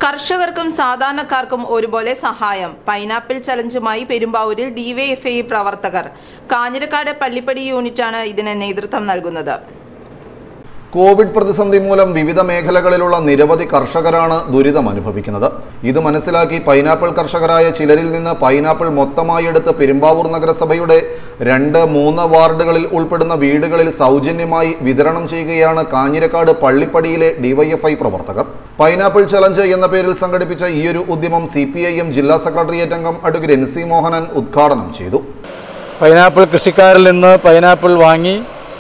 കർഷകർക്കും സാധാരണക്കാർക്കും ഒരുപോലെ സഹായം പൈനാപ്പിൾ ചലഞ്ചുമായി പെരുമ്പാവൂരിൽ ഡിവൈഎഫ്ഐ പ്രവർത്തകർ കാഞ്ഞിരക്കാട് പള്ളിപ്പടി യൂണിറ്റാണ് ഇതിന് നേതൃത്വം നൽകുന്നത് കോവിഡ് പ്രതിസന്ധി മൂലം വിവിധ മേഖലകളിലുള്ള നിരവധി കർഷകരാണ് ദുരിതം അനുഭവിക്കുന്നത് ഇത് മനസ്സിലാക്കി പൈനാപ്പിൾ കർഷകരായ ചിലരിൽ നിന്ന് പൈനാപ്പിൾ മൊത്തമായി എടുത്ത് പെരുമ്പാവൂർ നഗരസഭയുടെ രണ്ട് മൂന്ന് വാർഡുകളിൽ ഉൾപ്പെടുന്ന വീടുകളിൽ സൗജന്യമായി വിതരണം ചെയ്യുകയാണ് കാഞ്ഞിരക്കാട് പള്ളിപ്പടിയിലെ ഡിവൈഎഫ്ഐ പ്രവർത്തകർ പൈനാപ്പിൾ ചലഞ്ച് എന്ന പേരിൽ സംഘടിപ്പിച്ച ഈയൊരു ഉദ്യമം സി പി ഐ എം ജില്ലാ സെക്രട്ടേറിയറ്റ് അംഗം അഡ്വക്കേറ്റ് എൻ സി മോഹനൻ ഉദ്ഘാടനം ചെയ്തു പൈനാപ്പിൾ കൃഷിക്കാരിൽ നിന്ന് പൈനാപ്പിൾ വാങ്ങി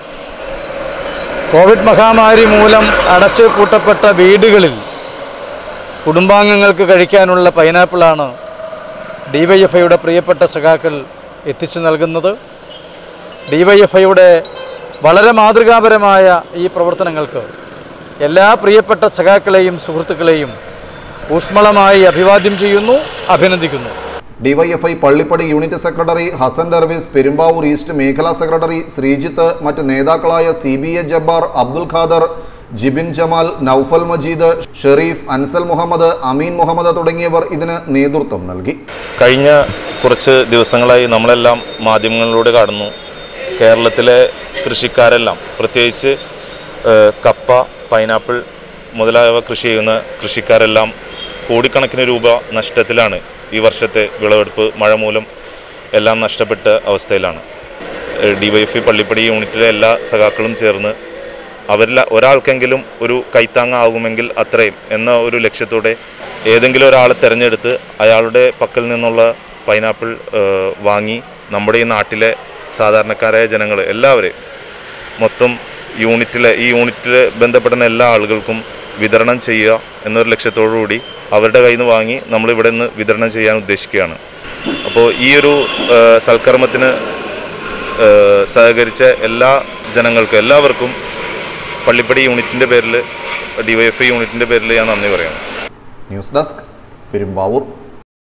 കോവിഡ് മഹാമാരി മൂലം അടച്ചു പൂട്ടപ്പെട്ട വീടുകളിൽ കുടുംബാംഗങ്ങൾക്ക് കഴിക്കാനുള്ള പൈനാപ്പിളാണ് ഡിവൈഎഫ്ഐയുടെ പ്രിയപ്പെട്ട സഖാക്കൾ എത്തിച്ചു നൽകുന്നത് ഡിവൈഎഫ്ഐയുടെ വളരെ മാതൃകാപരമായ ഈ പ്രവർത്തനങ്ങൾക്ക് എല്ലാ പ്രിയപ്പെട്ട സഖാക്കളെയും സുഹൃത്തുക്കളെയും ഊഷ്മളമായി അഭിവാദ്യം ചെയ്യുന്നു അഭിനന്ദിക്കുന്നു DYFI Pallippadi unit secretary Hassan Darvees Perumbavoor east മേഖലാ സെക്രട്ടറി ശ്രീജിത്ത് മറ്റ് നേതാക്കളായ C B A Jabbar Abdul Khader Jibin Jamal Noufal Majeed Sherif Ansal Muhammad Ameen Muhammad തുടങ്ങിയവർ ഇതിന് നേതൃത്വം നൽകി കഴിഞ്ഞ കുറച്ച് ദിവസങ്ങളായി നമ്മളെല്ലാം മാധ്യമങ്ങളിലൂടെ കാണുന്നു കേരളത്തിലെ കൃഷിക്കാരെല്ലാം പ്രത്യേകിച്ച് ഏഹ്, കപ്പ പൈനാപ്പിൾ മുതലായവ കൃഷി ചെയ്യുന്ന കൃഷിക്കാരെല്ലാം കോടിക്കണക്കിന് രൂപ നഷ്ടത്തിലാണ് ഈ വർഷത്തെ വിളവെടുപ്പ് മഴ മൂലം എല്ലാം നഷ്ടപ്പെട്ട അവസ്ഥയിലാണ് ഡിവൈഎഫ്ഐ പള്ളിപ്പടി യൂണിറ്റിലെ എല്ലാ സഖാക്കളും ചേർന്ന് അവരിൽ ഒരാൾക്കെങ്കിലും ഒരു കൈത്താങ്ങാകുമെങ്കിൽ അത്രയും എന്ന ഒരു ലക്ഷ്യത്തോടെ ഏതെങ്കിലും ഒരാളെ തിരഞ്ഞെടുത്ത് അയാളുടെ പക്കൽ നിന്നുള്ള പൈനാപ്പിൾ ഏഹ്, വാങ്ങി നമ്മുടെ ഈ നാട്ടിലെ സാധാരണക്കാരായ ജനങ്ങൾ എല്ലാവരെയും മൊത്തം യൂണിറ്റിലെ ഈ യൂണിറ്റിൽ ബന്ധപ്പെടുന്ന എല്ലാ ആളുകൾക്കും വിതരണം ചെയ്യുക എന്നൊരു ലക്ഷ്യത്തോടു കൂടി അവരുടെ കയ്യിൽ നിന്ന് വാങ്ങി നമ്മൾ ഇവിടെ നിന്ന് വിതരണം ചെയ്യാൻ ഉദ്ദേശിക്കുകയാണ് അപ്പോൾ ഈ ഒരു ഏഹ്, സൽക്കർമ്മത്തിന് ഏഹ്, സഹകരിച്ച എല്ലാ ജനങ്ങൾക്കും എല്ലാവർക്കും പള്ളിപ്പടി യൂണിറ്റിൻ്റെ പേരിൽ ഡിവൈഎഫ്ഐ യൂണിറ്റിൻ്റെ പേരിൽ ഞാൻ നന്ദി പറയുന്നു ന്യൂസ് ഡെസ്ക് പെരുമ്പാവൂർ